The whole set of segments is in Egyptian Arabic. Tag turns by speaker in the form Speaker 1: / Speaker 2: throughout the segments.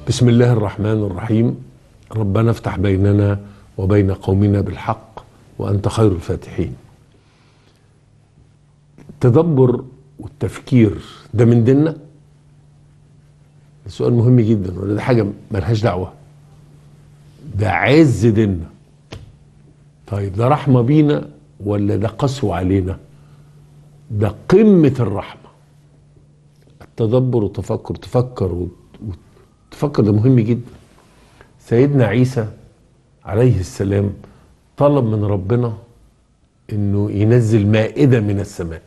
Speaker 1: بسم الله الرحمن الرحيم ربنا افتح بيننا وبين قومنا بالحق وانت خير الفاتحين التدبر والتفكير ده من ديننا سؤال مهم جدا ولا ده حاجه ملهاش دعوه ده عز ديننا طيب ده رحمه بينا ولا ده قسوه علينا ده قمه الرحمه التدبر والتفكر تفكر وتفكر ده مهم جدا سيدنا عيسى عليه السلام طلب من ربنا انه ينزل مائده من السماء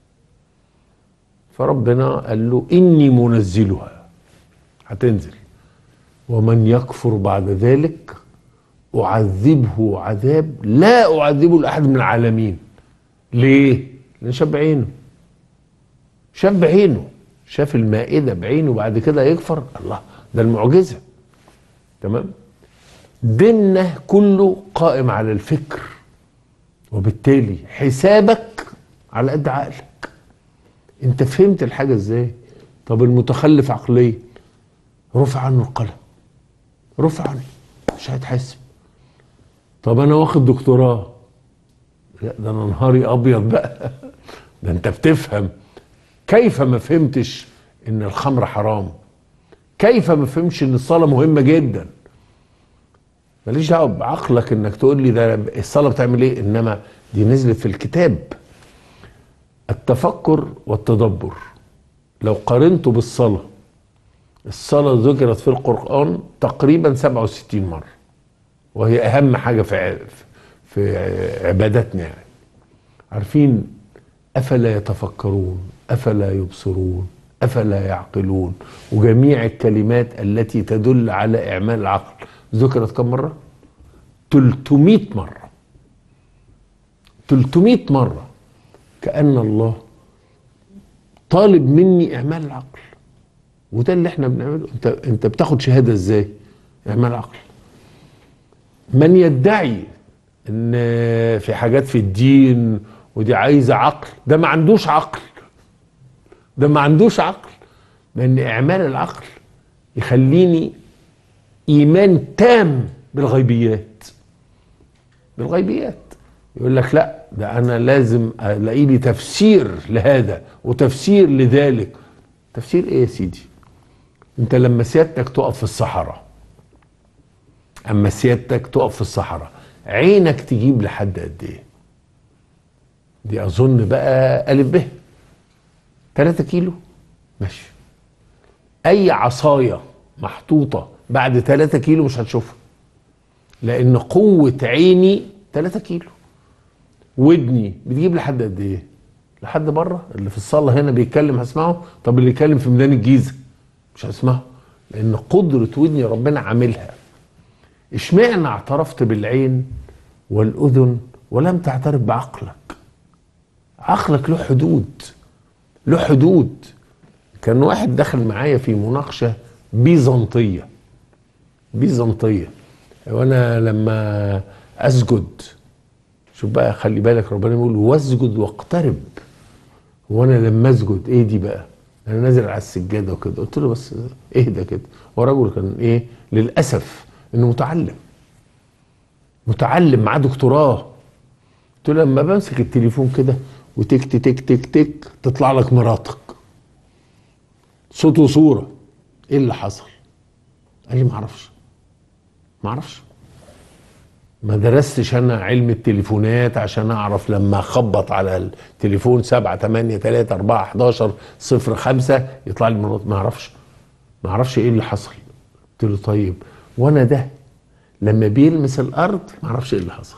Speaker 1: فربنا قال له اني منزلها هتنزل ومن يكفر بعد ذلك اعذبه عذاب لا اعذبه لاحد من العالمين ليه لان شاف بعينه شاف بعينه شاف المائده بعينه بعد كده يكفر الله ده المعجزه تمام ديننا كله قائم على الفكر وبالتالي حسابك على قد عقلك انت فهمت الحاجه ازاي طب المتخلف عقليا رفع عنه القلم رفع عنه مش هيتحاسب طب انا واخد دكتوراه لا ده انا نهاري ابيض بقى ده انت بتفهم كيف ما فهمتش ان الخمر حرام كيف ما فهمش ان الصلاه مهمه جدا ماليش دعوه بعقلك انك تقول لي ده الصلاه بتعمل ايه انما دي نزلت في الكتاب التفكر والتدبر لو قارنته بالصلاه الصلاه ذكرت في القران تقريبا 67 مره وهي اهم حاجه في في عباداتنا يعني عارفين افلا يتفكرون افلا يبصرون افلا يعقلون وجميع الكلمات التي تدل على اعمال العقل ذكرت كم مره 300 مره 300 مره كان الله طالب مني اعمال العقل وده اللي احنا بنعمله انت انت بتاخد شهاده ازاي اعمال العقل من يدعي ان في حاجات في الدين ودي عايزه عقل ده ما عندوش عقل ده ما عندوش عقل لان اعمال العقل يخليني ايمان تام بالغيبيات بالغيبيات يقول لك لا ده انا لازم الاقي لي تفسير لهذا وتفسير لذلك تفسير ايه يا سيدي انت لما سيادتك تقف في الصحراء اما سيادتك تقف في الصحراء عينك تجيب لحد قد ايه دي اظن بقى الف ب 3 كيلو ماشي اي عصايه محطوطه بعد 3 كيلو مش هتشوفها لان قوه عيني 3 كيلو ودني بتجيب لحد قد ايه لحد بره اللي في الصاله هنا بيتكلم هسمعه طب اللي يتكلم في ميدان الجيزه مش هسمعه لان قدره ودني ربنا عاملها اشمعنى اعترفت بالعين والاذن ولم تعترف بعقلك عقلك له حدود له حدود كان واحد دخل معايا في مناقشه بيزنطيه بيزنطيه وانا لما اسجد شوف بقى خلي بالك ربنا بيقول واسجد واقترب وانا لما اسجد ايه دي بقى انا نازل على السجاده وكده قلت له بس اهدى كده هو راجل كان ايه للاسف انه متعلم متعلم معاه دكتوراه قلت له لما بمسك التليفون كده وتك تك تك تك تطلع لك مراتك صوت وصوره ايه اللي حصل قال لي ما اعرفش ما اعرفش ما درستش انا علم التليفونات عشان اعرف لما اخبط على التليفون 7 8 3 4 11 0 5 يطلع لي مرات ما اعرفش ما اعرفش ايه اللي حصل قلت له طيب وانا ده لما بيلمس الارض ما اعرفش ايه اللي حصل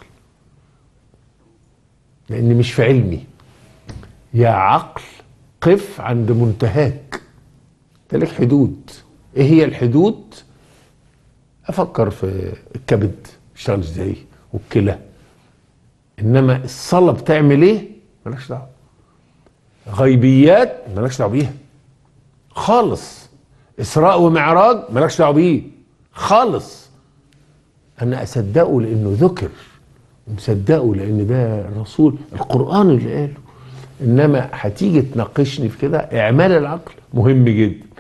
Speaker 1: لان مش في علمي يا عقل قف عند منتهاك انت لك حدود ايه هي الحدود افكر في الكبد بيشتغل ازاي والكلى انما الصلاه بتعمل ايه مالكش دعوه غيبيات مالكش دعوه بيها خالص اسراء ومعراج مالكش دعوه بيه خالص انا اصدقه لانه ذكر ومصدقه لان ده الرسول القران اللي قاله انما هتيجي تناقشني في كده اعمال العقل مهم جدا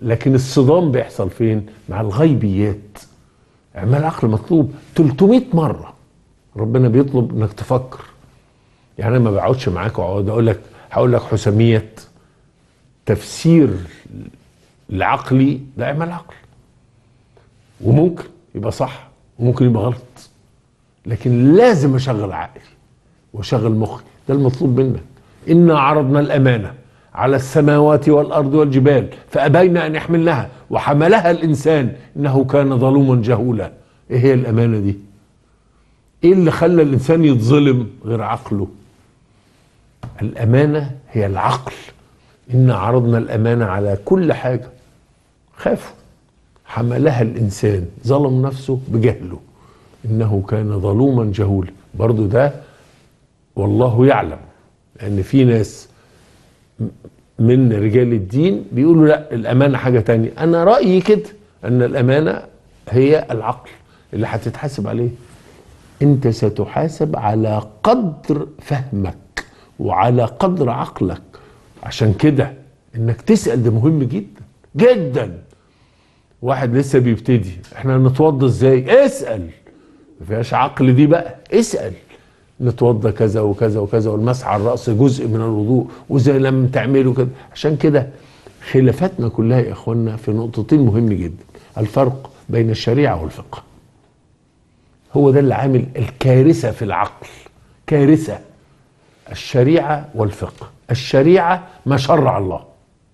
Speaker 1: لكن الصدام بيحصل فين مع الغيبيات اعمال عقل مطلوب 300 مره ربنا بيطلب انك تفكر يعني انا ما بقعدش معاك واقعد اقول لك هقول لك حساميه تفسير العقلي ده اعمال عقل وممكن يبقى صح وممكن يبقى غلط لكن لازم اشغل عقلي واشغل مخي ده المطلوب منك انا عرضنا الامانه على السماوات والارض والجبال فابين ان يحملنها وحملها الانسان انه كان ظلوما جهولا ايه هي الامانه دي ايه اللي خلى الانسان يتظلم غير عقله الامانه هي العقل انا عرضنا الامانه على كل حاجه خافوا حملها الانسان ظلم نفسه بجهله انه كان ظلوما جهولا برضو ده والله يعلم لان في ناس من رجال الدين بيقولوا لا الامانه حاجه تانية انا رايي كده ان الامانه هي العقل اللي هتتحاسب عليه انت ستحاسب على قدر فهمك وعلى قدر عقلك عشان كده انك تسال ده مهم جدا جدا واحد لسه بيبتدي احنا نتوضى ازاي اسال ما فيهاش عقل دي بقى اسال نتوضى كذا وكذا وكذا والمسح على الراس جزء من الوضوء وزي لم تعملوا كده عشان كده خلافاتنا كلها يا اخوانا في نقطتين مهم جدا الفرق بين الشريعه والفقه هو ده اللي عامل الكارثه في العقل كارثه الشريعه والفقه الشريعه ما شرع الله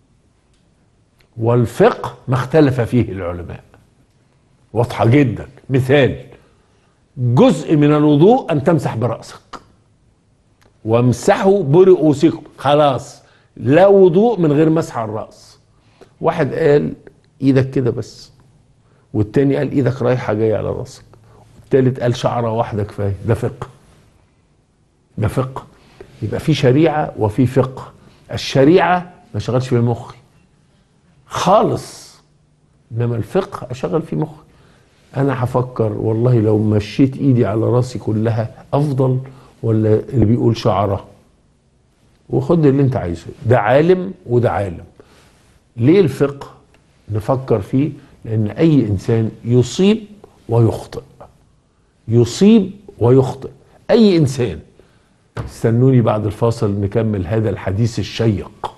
Speaker 1: والفقه ما اختلف فيه العلماء واضحه جدا مثال جزء من الوضوء ان تمسح براسك وامسحوا برؤوسكم خلاص لا وضوء من غير مسح على الراس واحد قال ايدك كده بس والتاني قال ايدك رايحه جايه على راسك والتالت قال شعره واحده كفايه ده فقه ده فقه يبقى في شريعه وفي فقه الشريعه ما شغلش في مخي خالص انما الفقه اشغل في مخي انا هفكر والله لو مشيت ايدي على راسي كلها افضل ولا اللي بيقول شعره وخد اللي انت عايزه ده عالم وده عالم ليه الفقه نفكر فيه لان اي انسان يصيب ويخطئ يصيب ويخطئ اي انسان استنوني بعد الفاصل نكمل هذا الحديث الشيق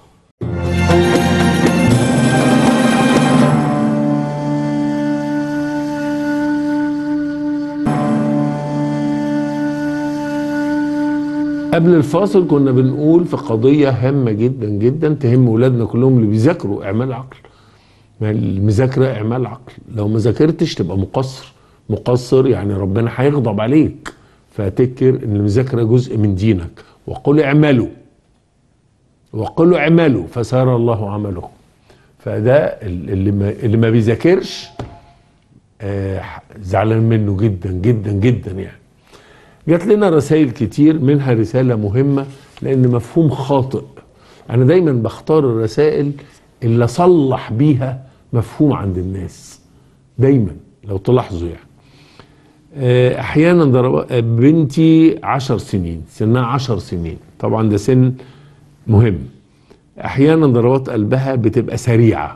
Speaker 1: قبل الفاصل كنا بنقول في قضية هامة جدا جدا تهم ولادنا كلهم اللي بيذاكروا إعمال عقل ما المذاكرة إعمال عقل لو ما ذاكرتش تبقى مقصر مقصر يعني ربنا هيغضب عليك فتذكر ان المذاكرة جزء من دينك وقل اعملوا وقلوا اعملوا فسار الله عملكم فده اللي ما, اللي ما بيذاكرش آه زعلان منه جدا جدا جدا يعني جات لنا رسائل كتير منها رسالة مهمة لأن مفهوم خاطئ أنا دايما بختار الرسائل اللي أصلح بيها مفهوم عند الناس دايما لو تلاحظوا يعني أحيانا ضرب بنتي عشر سنين سنها عشر سنين طبعا ده سن مهم أحيانا ضربات قلبها بتبقى سريعة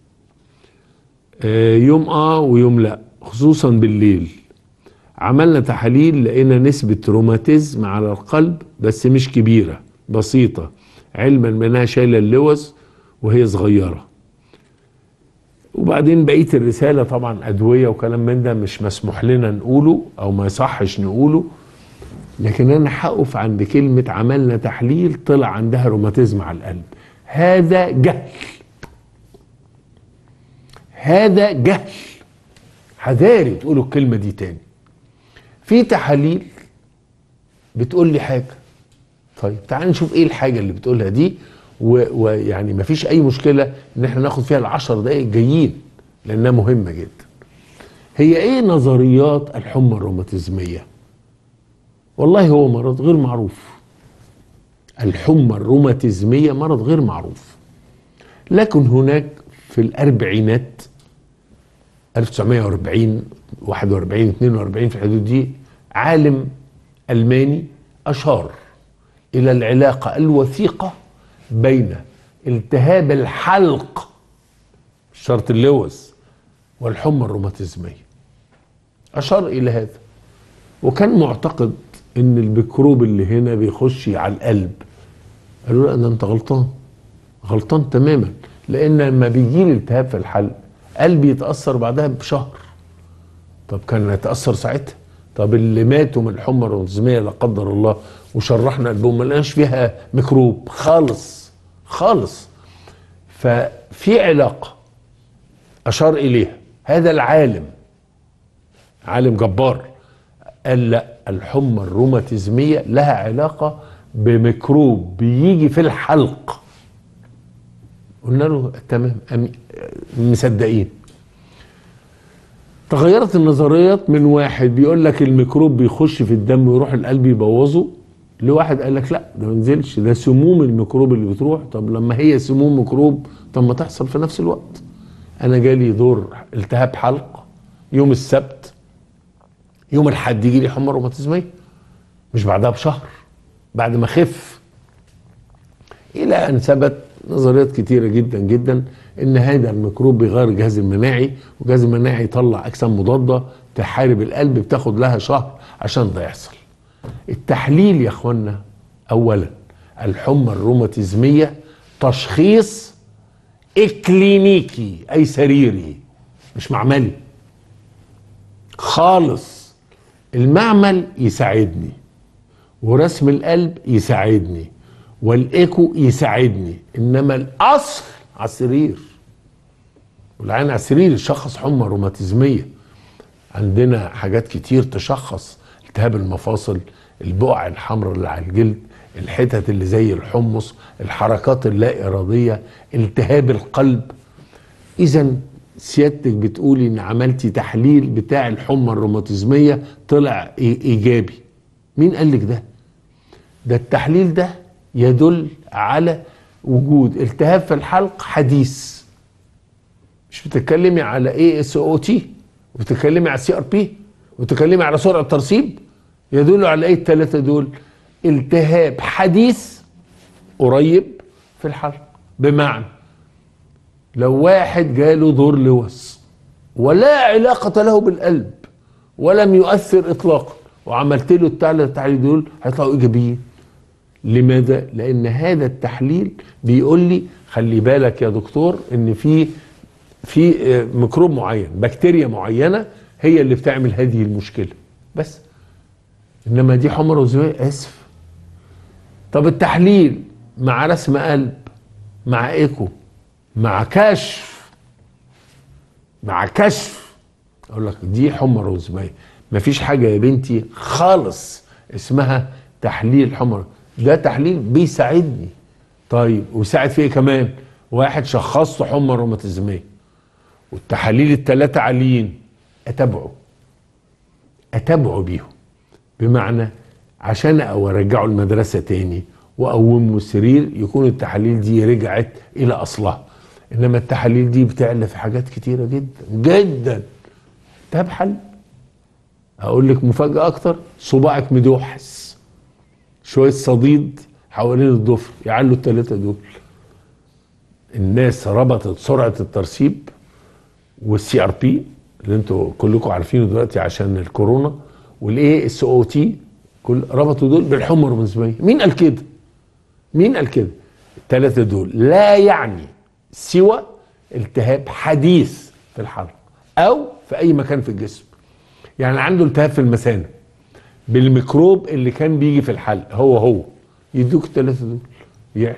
Speaker 1: يوم آه ويوم لا خصوصا بالليل عملنا تحاليل لقينا نسبة روماتيزم على القلب بس مش كبيرة بسيطة علما بانها شايلة اللوز وهي صغيرة وبعدين بقية الرسالة طبعا أدوية وكلام من ده مش مسموح لنا نقوله أو ما يصحش نقوله لكن أنا هقف عند كلمة عملنا تحليل طلع عندها روماتيزم على القلب هذا جهل هذا جهل حذاري تقولوا الكلمة دي تاني في تحاليل بتقول لي حاجه طيب تعال نشوف ايه الحاجه اللي بتقولها دي ويعني ما فيش اي مشكله ان احنا ناخد فيها العشر دقايق جايين لانها مهمه جدا هي ايه نظريات الحمى الروماتيزميه والله هو مرض غير معروف الحمى الروماتيزميه مرض غير معروف لكن هناك في الاربعينات 1940 41 42 في الحدود دي عالم الماني اشار الى العلاقه الوثيقه بين التهاب الحلق شرط اللوز والحمى الروماتيزميه اشار الى هذا وكان معتقد ان الميكروب اللي هنا بيخش على القلب قالوا لا ده انت غلطان غلطان تماما لان لما بيجي لي التهاب في الحلق قلبي يتاثر بعدها بشهر طب كان يتاثر ساعتها طب اللي ماتوا من الحمى الروماتيزميه لا قدر الله وشرحنا قلبهم ما لقاش فيها ميكروب خالص خالص ففي علاقه اشار اليها هذا العالم عالم جبار قال لا الحمى الروماتيزميه لها علاقه بميكروب بيجي في الحلق قلنا له تمام أم- مصدقين تغيرت النظريات من واحد بيقول لك الميكروب بيخش في الدم ويروح القلب يبوظه لواحد قال لك لا ده ما ينزلش ده سموم الميكروب اللي بتروح طب لما هي سموم ميكروب طب ما تحصل في نفس الوقت انا جالي دور التهاب حلق يوم السبت يوم الاحد يجي لي حمى روماتيزميه مش بعدها بشهر بعد ما خف الى ان ثبت نظريات كتيره جدا جدا ان هذا الميكروب بيغير الجهاز المناعي والجهاز المناعي يطلع اجسام مضاده تحارب القلب بتاخد لها شهر عشان ده يحصل التحليل يا اخوانا اولا الحمى الروماتيزميه تشخيص اكلينيكي اي سريري مش معملي خالص المعمل يساعدني ورسم القلب يساعدني والايكو يساعدني انما الاصل على السرير والعين على السرير يشخص حمى روماتيزميه عندنا حاجات كتير تشخص التهاب المفاصل البقع الحمراء اللي على الجلد الحتت اللي زي الحمص الحركات اللا اراديه التهاب القلب اذا سيادتك بتقولي ان عملتي تحليل بتاع الحمى الروماتيزميه طلع إي- ايجابي مين قال لك ده ده التحليل ده يدل على وجود التهاب في الحلق حديث مش بتتكلمي على اي اس او تي وبتتكلمي على سي ار بي وبتتكلمي على سرعه ترسيب يدل على ايه الثلاثه دول التهاب حديث قريب في الحلق بمعنى لو واحد جاله دور لوس ولا علاقة له بالقلب ولم يؤثر إطلاقا وعملت له الثلاث تحاليل دول هيطلعوا إيجابيين لماذا؟ لأن هذا التحليل بيقول لي خلي بالك يا دكتور إن في في آه، ميكروب معين بكتيريا معينة هي اللي بتعمل هذه المشكلة بس إنما دي حمى روزمية آسف طب التحليل مع رسم قلب مع ايكو مع كشف مع كشف اقول لك دي حمى روزماري مفيش حاجه يا بنتي خالص اسمها تحليل حمى ده تحليل بيساعدني طيب ويساعد في ايه كمان واحد شخصته حمى روماتيزميه والتحاليل الثلاثه عاليين اتابعه اتابعه بيهم بمعنى عشان او ارجعه المدرسه تاني واقومه السرير يكون التحاليل دي رجعت الى اصلها انما التحاليل دي بتعلى في حاجات كتيره جدا جدا طب حل اقول لك مفاجاه اكتر صباعك مدوحس شويه صديد حوالين الضفر يعلوا الثلاثه دول الناس ربطت سرعه الترسيب والسي ار بي اللي انتوا كلكم عارفينه دلوقتي عشان الكورونا والاي اس او تي كل ربطوا دول بالحمى الروماتيزميه مين قال كده مين قال كده الثلاثه دول لا يعني سوى التهاب حديث في الحلق او في اي مكان في الجسم يعني عنده التهاب في المثانه بالميكروب اللي كان بيجي في الحلق هو هو يدوك الثلاثه دول يعلوا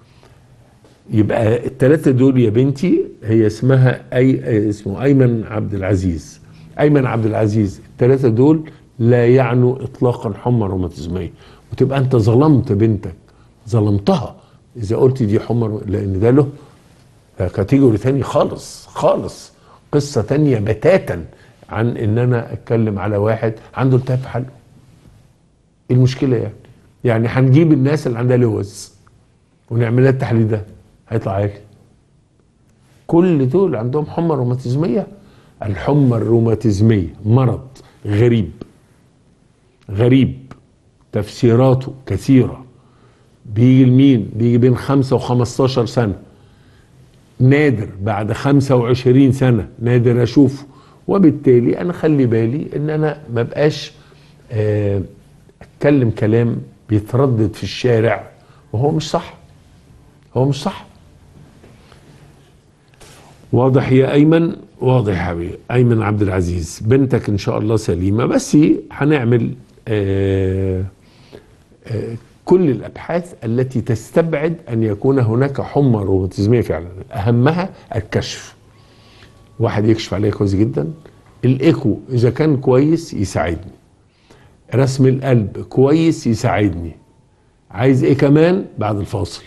Speaker 1: يبقى الثلاثه دول يا بنتي هي اسمها اي اسمه ايمن عبد العزيز ايمن عبد العزيز الثلاثه دول لا يعنوا اطلاقا حمى روماتيزميه وتبقى انت ظلمت بنتك ظلمتها اذا قلت دي حمى لان ده له كاتيجوري تاني خالص خالص قصه تانية بتاتا عن ان انا اتكلم على واحد عنده التهاب في حلقه ايه المشكله يعني يعني هنجيب الناس اللي عندها لوز ونعمل لها التحليل ده هيطلع عالي كل دول عندهم حمى روماتيزميه الحمى الروماتيزميه مرض غريب غريب تفسيراته كثيره بيجي لمين بيجي بين خمسة و15 سنه نادر بعد 25 سنة نادر أشوفه وبالتالي أنا خلي بالي إن أنا ما بقاش آه، أتكلم كلام بيتردد في الشارع وهو مش صح هو مش صح واضح يا ايمن واضح يا حبيبي ايمن عبد العزيز بنتك ان شاء الله سليمه بس هنعمل آه آه كل الابحاث التي تستبعد ان يكون هناك حمى روماتيزميه فعلا اهمها الكشف واحد يكشف عليها كويس جدا الايكو اذا كان كويس يساعدني رسم القلب كويس يساعدني عايز ايه كمان بعد الفاصل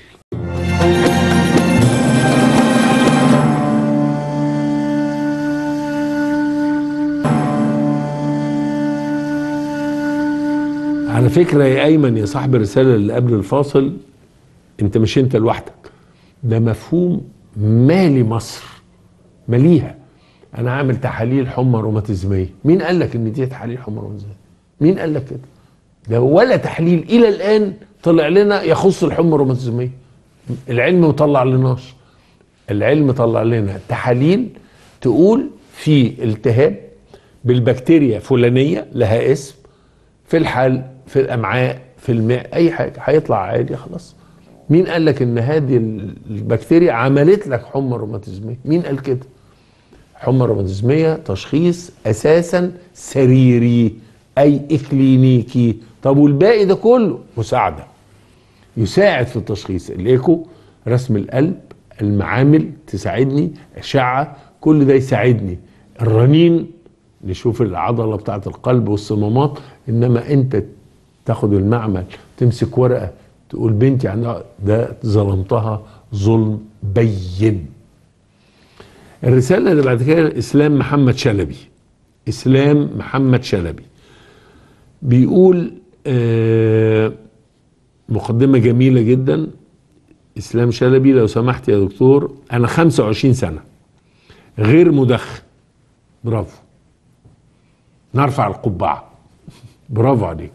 Speaker 1: على فكرة يا أيمن يا صاحب الرسالة اللي قبل الفاصل أنت مش أنت لوحدك ده مفهوم مالي مصر ماليها أنا عامل تحاليل حمى روماتيزمية مين قال لك إن دي تحاليل حمى روماتيزمية مين قال لك كده ده ولا تحليل إلى الآن طلع لنا يخص الحمى الروماتيزمية العلم مطلع لناش العلم طلع لنا تحاليل تقول في التهاب بالبكتيريا فلانية لها اسم في الحلق في الامعاء في الماء اي حاجه هيطلع عادي خلاص مين قال لك ان هذه البكتيريا عملت لك حمى روماتيزميه مين قال كده حمى روماتيزميه تشخيص اساسا سريري اي اكلينيكي طب والباقي ده كله مساعده يساعد في التشخيص الايكو رسم القلب المعامل تساعدني اشعه كل ده يساعدني الرنين نشوف العضله بتاعه القلب والصمامات انما انت تاخد المعمل تمسك ورقه تقول بنتي عندها ده ظلمتها ظلم بين الرساله اللي بعد كده اسلام محمد شلبي اسلام محمد شلبي بيقول آه مقدمه جميله جدا اسلام شلبي لو سمحت يا دكتور انا 25 سنه غير مدخن برافو نرفع القبعه برافو عليك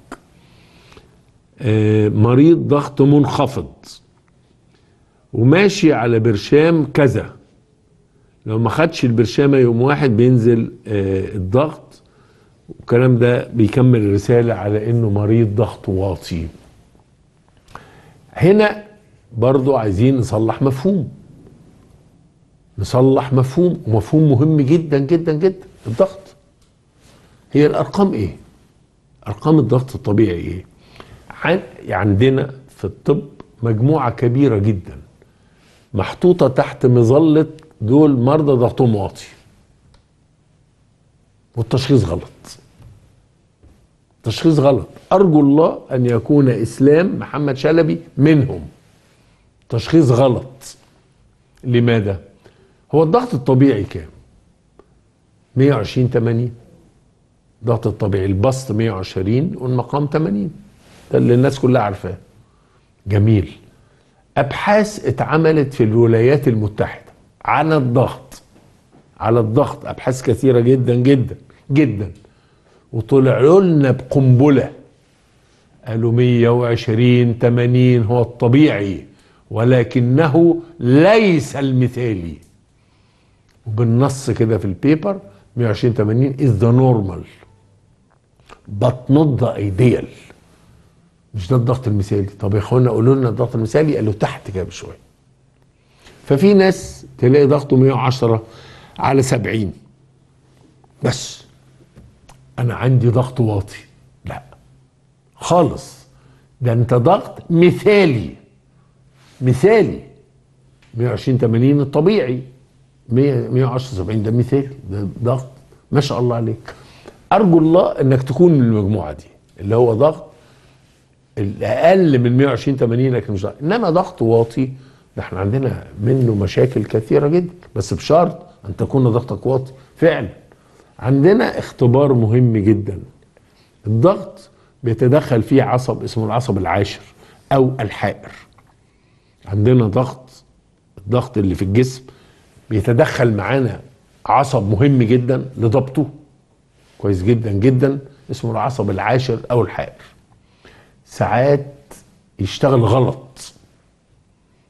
Speaker 1: آه مريض ضغط منخفض وماشي على برشام كذا لو ما خدش البرشامة يوم واحد بينزل آه الضغط والكلام ده بيكمل الرسالة على انه مريض ضغط واطي هنا برضو عايزين نصلح مفهوم نصلح مفهوم ومفهوم مهم جدا جدا جدا الضغط هي الارقام ايه ارقام الضغط الطبيعي ايه عندنا في الطب مجموعه كبيره جدا محطوطه تحت مظله دول مرضى ضغطهم واطي والتشخيص غلط تشخيص غلط ارجو الله ان يكون اسلام محمد شلبي منهم تشخيص غلط لماذا هو الضغط الطبيعي كام 120 80 الضغط الطبيعي البسط 120 والمقام 80 ده اللي الناس كلها عارفاه جميل ابحاث اتعملت في الولايات المتحده على الضغط على الضغط ابحاث كثيره جدا جدا جدا وطلعوا لنا بقنبله قالوا 120 80 هو الطبيعي ولكنه ليس المثالي وبالنص كده في البيبر 120 80 is the normal but not the ideal مش ده الضغط المثالي طب يا اخوانا قولوا لنا الضغط المثالي قالوا تحت كده بشويه ففي ناس تلاقي ضغطه 110 على 70 بس انا عندي ضغط واطي لا خالص ده انت ضغط مثالي مثالي 120 80 الطبيعي 100 110 70 ده مثالي ده ضغط ما شاء الله عليك ارجو الله انك تكون من المجموعه دي اللي هو ضغط الاقل من 120 80 لكن مش ضغط انما ضغط واطي ده احنا عندنا منه مشاكل كثيره جدا بس بشرط ان تكون ضغطك واطي فعلا عندنا اختبار مهم جدا الضغط بيتدخل فيه عصب اسمه العصب العاشر او الحائر عندنا ضغط الضغط اللي في الجسم بيتدخل معانا عصب مهم جدا لضبطه كويس جدا جدا اسمه العصب العاشر او الحائر ساعات يشتغل غلط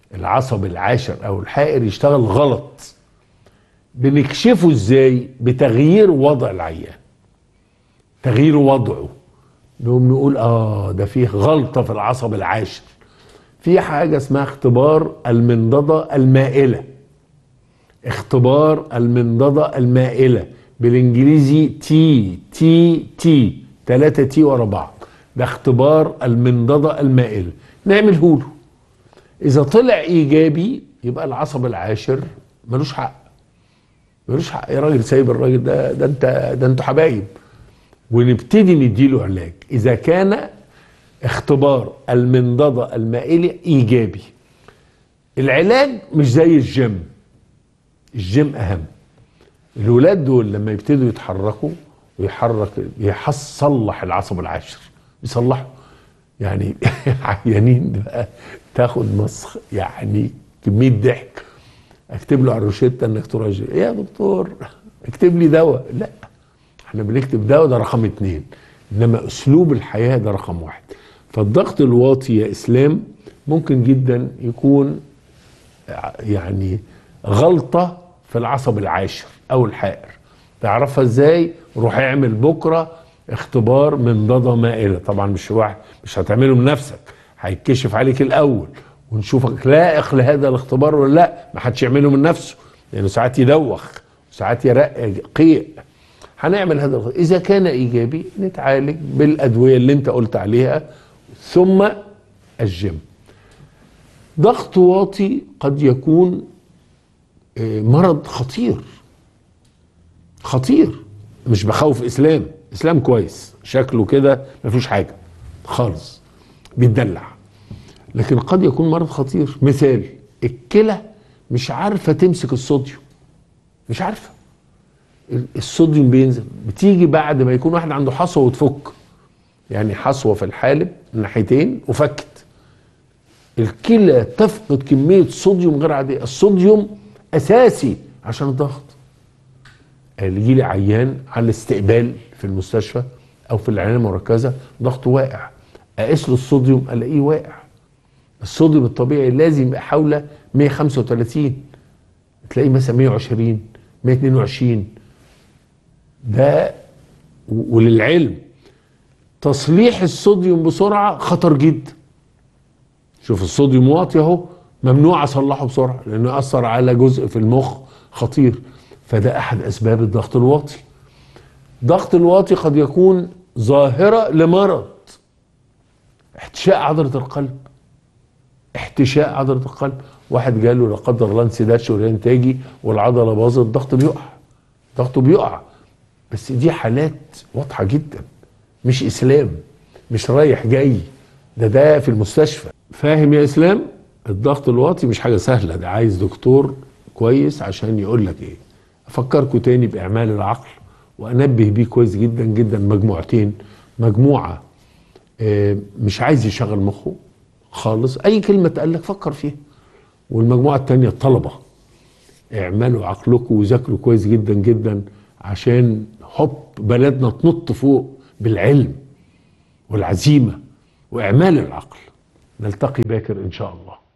Speaker 1: العصب العاشر او الحائر يشتغل غلط بنكشفه ازاي بتغيير وضع العيان تغيير وضعه نقوم نقول اه ده فيه غلطه في العصب العاشر في حاجه اسمها اختبار المنضده المائله اختبار المنضده المائله بالانجليزي تي تي تي 3 تي ورا بعض ده اختبار المنضده المائله نعمله له اذا طلع ايجابي يبقى العصب العاشر ملوش حق ملوش حق يا راجل سايب الراجل ده ده انت ده انتوا حبايب ونبتدي نديله علاج اذا كان اختبار المنضده المائله ايجابي العلاج مش زي الجيم الجيم اهم الولاد دول لما يبتدوا يتحركوا ويحرك يصلح العصب العاشر يصلحه يعني عيانين بقى تاخد مسخ يعني كميه ضحك اكتب له على الروشته انك تراجع إيه يا دكتور اكتب لي دواء لا احنا بنكتب دواء ده رقم اتنين انما اسلوب الحياه ده رقم واحد فالضغط الواطي يا اسلام ممكن جدا يكون يعني غلطه في العصب العاشر او الحائر تعرفها ازاي روح اعمل بكره اختبار منضده مائله طبعا مش واحد مش هتعمله بنفسك هيتكشف عليك الاول ونشوفك لائق لهذا الاختبار ولا لا ما حدش يعمله من نفسه لانه ساعات يدوخ وساعات يرقق قيء هنعمل هذا الخطأ. اذا كان ايجابي نتعالج بالادويه اللي انت قلت عليها ثم الجيم ضغط واطي قد يكون مرض خطير خطير مش بخوف اسلام اسلام كويس شكله كده ما فيهوش حاجه خالص بيتدلع لكن قد يكون مرض خطير مثال الكلى مش عارفه تمسك الصوديوم مش عارفه الصوديوم بينزل بتيجي بعد ما يكون واحد عنده حصوه وتفك يعني حصوه في الحالب الناحيتين وفكت الكلى تفقد كميه صوديوم غير عاديه الصوديوم اساسي عشان الضغط يجي لي عيان على الاستقبال في المستشفى او في العنايه المركزه ضغطه واقع اقيس له الصوديوم الاقيه واقع الصوديوم الطبيعي لازم يبقى حول 135 تلاقيه مثلا 120 122 ده وللعلم تصليح الصوديوم بسرعه خطر جدا شوف الصوديوم واطي اهو ممنوع اصلحه بسرعه لانه ياثر على جزء في المخ خطير فده احد اسباب الضغط الواطي الضغط الواطي قد يكون ظاهره لمرض احتشاء عضله القلب احتشاء عضله القلب واحد جاله لا قدر الله انسداد شريان تاجي والعضله باظت الضغط بيقع ضغطه بيقع بس دي حالات واضحه جدا مش اسلام مش رايح جاي ده ده في المستشفى فاهم يا اسلام الضغط الواطي مش حاجه سهله ده عايز دكتور كويس عشان يقول لك ايه افكركم تاني باعمال العقل وانبه بيه كويس جدا جدا مجموعتين مجموعه مش عايز يشغل مخه خالص اي كلمه تقال لك فكر فيها والمجموعه الثانيه الطلبه اعملوا عقلكم وذاكروا كويس جدا جدا عشان هوب بلدنا تنط فوق بالعلم والعزيمه واعمال العقل نلتقي باكر ان شاء الله